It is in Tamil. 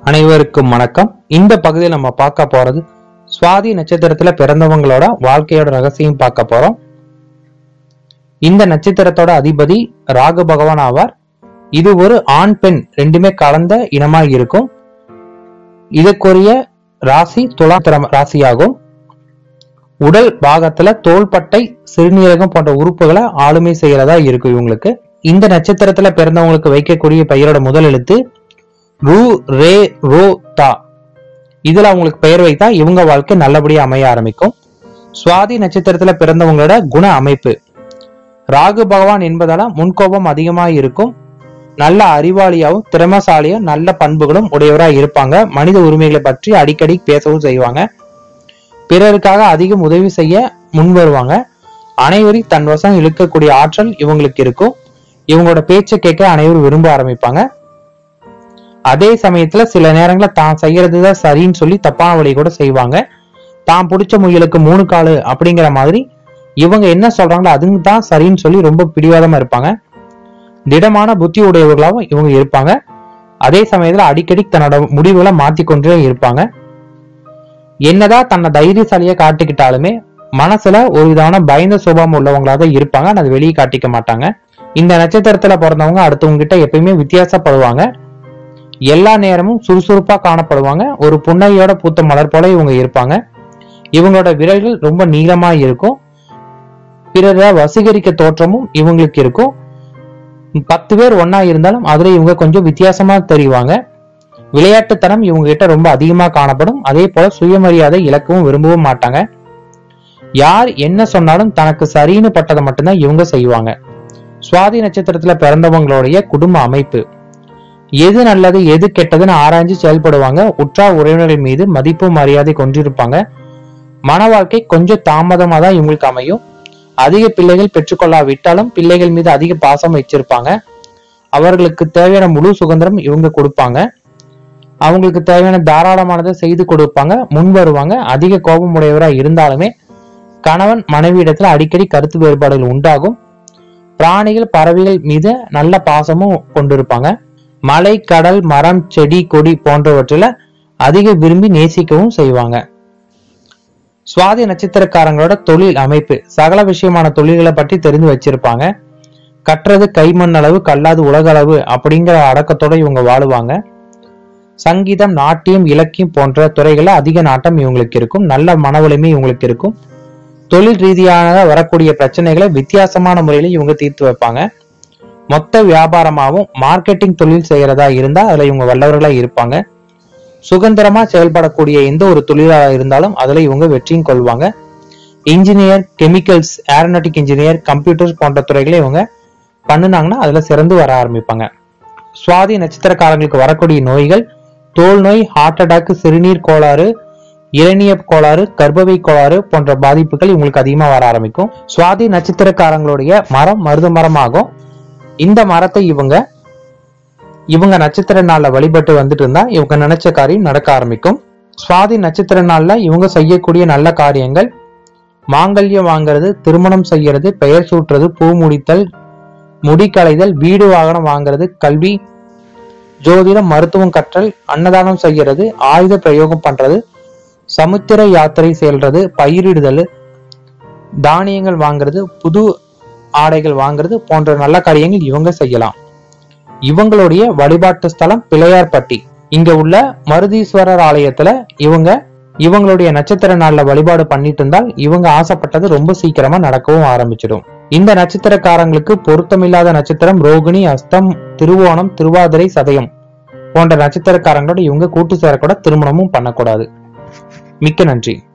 அனைவருக்கும் வணக்கம் இந்த பகுதியில் நம்ம பார்க்க போறது சுவாதி நட்சத்திரத்துல பிறந்தவங்களோட வாழ்க்கையோட ரகசியம் பார்க்க போறோம் இந்த நட்சத்திரத்தோட அதிபதி ராகு பகவான் ஆவார் இது ஒரு ஆண் பெண் ரெண்டுமே கலந்த இனமா இருக்கும் இதுக்குரிய ராசி துலாத்திரம் ராசியாகும் உடல் பாகத்துல தோள்பட்டை சிறுநீரகம் போன்ற உறுப்புகளை ஆளுமை செய்யறதா இருக்கும் இவங்களுக்கு இந்த நட்சத்திரத்துல பிறந்தவங்களுக்கு வைக்கக்கூடிய பெயரோட முதல் எழுத்து ரு ரே ரோ தா இதுல அவங்களுக்கு பெயர் வைத்தா இவங்க வாழ்க்கை நல்லபடியா அமைய ஆரம்பிக்கும் சுவாதி நட்சத்திரத்துல பிறந்தவங்களோட குண அமைப்பு ராகு பகவான் என்பதால முன்கோபம் அதிகமா இருக்கும் நல்ல அறிவாளியாவும் திறமசாலியும் நல்ல பண்புகளும் உடையவரா இருப்பாங்க மனித உரிமைகளை பற்றி அடிக்கடி பேசவும் செய்வாங்க பிறருக்காக அதிகம் உதவி செய்ய முன் வருவாங்க அனைவரையும் தன் வசம் இழுக்கக்கூடிய ஆற்றல் இவங்களுக்கு இருக்கும் இவங்களோட பேச்சை கேட்க அனைவரும் விரும்ப ஆரம்பிப்பாங்க அதே சமயத்துல சில நேரங்கள்ல தான் செய்யறதுதான் சரின்னு சொல்லி தப்பான வழி கூட செய்வாங்க தான் பிடிச்ச முயலுக்கு மூணு காலு அப்படிங்கிற மாதிரி இவங்க என்ன சொல்றாங்களோ அதுங்க தான் சரின்னு சொல்லி ரொம்ப பிடிவாதமா இருப்பாங்க திடமான புத்தி உடையவர்களாகவும் இவங்க இருப்பாங்க அதே சமயத்துல அடிக்கடி தன்னோட முடிவுகளை மாத்திக்கொண்டே இருப்பாங்க என்னதான் தன்னை தைரியசாலியா காட்டிக்கிட்டாலுமே மனசுல ஒரு விதமான பயந்த சுபாவம் உள்ளவங்களா தான் இருப்பாங்க ஆனா அது வெளியே காட்டிக்க மாட்டாங்க இந்த நட்சத்திரத்துல பிறந்தவங்க அடுத்தவங்க கிட்ட எப்பயுமே வித்தியாசப்படுவாங்க எல்லா நேரமும் சுறுசுறுப்பா காணப்படுவாங்க ஒரு புன்னையோட பூத்த மலர் போல இவங்க இருப்பாங்க இவங்களோட விரல்கள் ரொம்ப நீளமா இருக்கும் பிறரை வசீகரிக்க தோற்றமும் இவங்களுக்கு இருக்கும் பத்து பேர் ஒண்ணா இருந்தாலும் அதுல இவங்க கொஞ்சம் வித்தியாசமா தெரிவாங்க விளையாட்டுத்தனம் இவங்க கிட்ட ரொம்ப அதிகமா காணப்படும் அதே போல சுயமரியாதை இழக்கவும் விரும்பவும் மாட்டாங்க யார் என்ன சொன்னாலும் தனக்கு சரின்னு பட்டதை மட்டும்தான் இவங்க செய்வாங்க சுவாதி நட்சத்திரத்துல பிறந்தவங்களுடைய குடும்ப அமைப்பு எது நல்லது எது கெட்டதுன்னு ஆராய்ஞ்சு செயல்படுவாங்க உற்றார் உறவினர்கள் மீது மதிப்பு மரியாதை கொண்டிருப்பாங்க மன வாழ்க்கை கொஞ்சம் தாமதமா தான் இவங்களுக்கு அமையும் அதிக பிள்ளைகள் பெற்றுக்கொள்ளாவிட்டாலும் பிள்ளைகள் மீது அதிக பாசம் வச்சிருப்பாங்க அவர்களுக்கு தேவையான முழு சுதந்திரம் இவங்க கொடுப்பாங்க அவங்களுக்கு தேவையான தாராளமானதை செய்து கொடுப்பாங்க முன் வருவாங்க அதிக கோபம் உடையவரா இருந்தாலுமே கணவன் மனைவி இடத்துல அடிக்கடி கருத்து வேறுபாடுகள் உண்டாகும் பிராணிகள் பறவைகள் மீது நல்ல பாசமும் கொண்டிருப்பாங்க மலை கடல் மரம் செடி கொடி போன்றவற்றில அதிக விரும்பி நேசிக்கவும் செய்வாங்க சுவாதி நட்சத்திரக்காரங்களோட தொழில் அமைப்பு சகல விஷயமான தொழில்களை பற்றி தெரிந்து வச்சிருப்பாங்க கற்றது கைமண் அளவு கல்லாது உலக அளவு அப்படிங்கிற அடக்கத்தோட இவங்க வாழுவாங்க சங்கீதம் நாட்டியம் இலக்கியம் போன்ற துறைகள்ல அதிக நாட்டம் இவங்களுக்கு இருக்கும் நல்ல மன வலிமை இவங்களுக்கு இருக்கும் தொழில் ரீதியான வரக்கூடிய பிரச்சனைகளை வித்தியாசமான முறையில இவங்க தீர்த்து வைப்பாங்க மொத்த வியாபாரமாகவும் மார்க்கெட்டிங் தொழில் செய்யறதா இருந்தா அதுல இவங்க வல்லவர்களா இருப்பாங்க சுதந்திரமா செயல்படக்கூடிய எந்த ஒரு தொழிலாக இருந்தாலும் அதுல இவங்க வெற்றியும் கொள்வாங்க engineer chemicals aeronautic engineer computers போன்ற துறைகளை இவங்க பண்ணுனாங்கன்னா அதுல சிறந்து வர ஆரம்பிப்பாங்க சுவாதி நட்சத்திரக்காரங்களுக்கு வரக்கூடிய நோய்கள் தோல் நோய் ஹார்ட் அட்டாக் சிறுநீர் கோளாறு இளநிய கோளாறு கர்ப்பவை கோளாறு போன்ற பாதிப்புகள் இவங்களுக்கு அதிகமா வர ஆரம்பிக்கும் சுவாதி நட்சத்திரக்காரங்களுடைய மரம் மருத மரமாகும் இந்த மரத்தை இவங்க இவங்க நட்சத்திர நாள்ல வழிபட்டு வந்துட்டு இருந்தா இவங்க நினைச்ச காரியம் நடக்க ஆரம்பிக்கும் சுவாதி நட்சத்திர நாள்ல இவங்க செய்யக்கூடிய நல்ல காரியங்கள் மாங்கல்யம் வாங்குறது திருமணம் செய்யறது பெயர் சூட்டுறது பூ முடித்தல் முடி களைதல் வீடு வாகனம் வாங்குறது கல்வி ஜோதிடம் மருத்துவம் கற்றல் அன்னதானம் செய்யறது ஆயுத பிரயோகம் பண்றது சமுத்திர யாத்திரை செல்றது பயிரிடுதல் தானியங்கள் வாங்குறது புது ஆடைகள் வாங்குறது போன்ற நல்ல காரியங்கள் இவங்க செய்யலாம் இவங்களுடைய வழிபாட்டு ஸ்தலம் பிள்ளையார்பட்டி இங்க உள்ள மருதீஸ்வரர் ஆலயத்துல இவங்க இவங்களுடைய நட்சத்திர நாள்ல வழிபாடு பண்ணிட்டு இருந்தால் இவங்க ஆசைப்பட்டது ரொம்ப சீக்கிரமா நடக்கவும் ஆரம்பிச்சிடும் இந்த நட்சத்திரக்காரங்களுக்கு பொருத்தமில்லாத நட்சத்திரம் ரோகிணி அஸ்தம் திருவோணம் திருவாதிரை சதயம் போன்ற நட்சத்திரக்காரங்களோட இவங்க கூட்டு சேரக்கூட திருமணமும் பண்ணக்கூடாது மிக்க நன்றி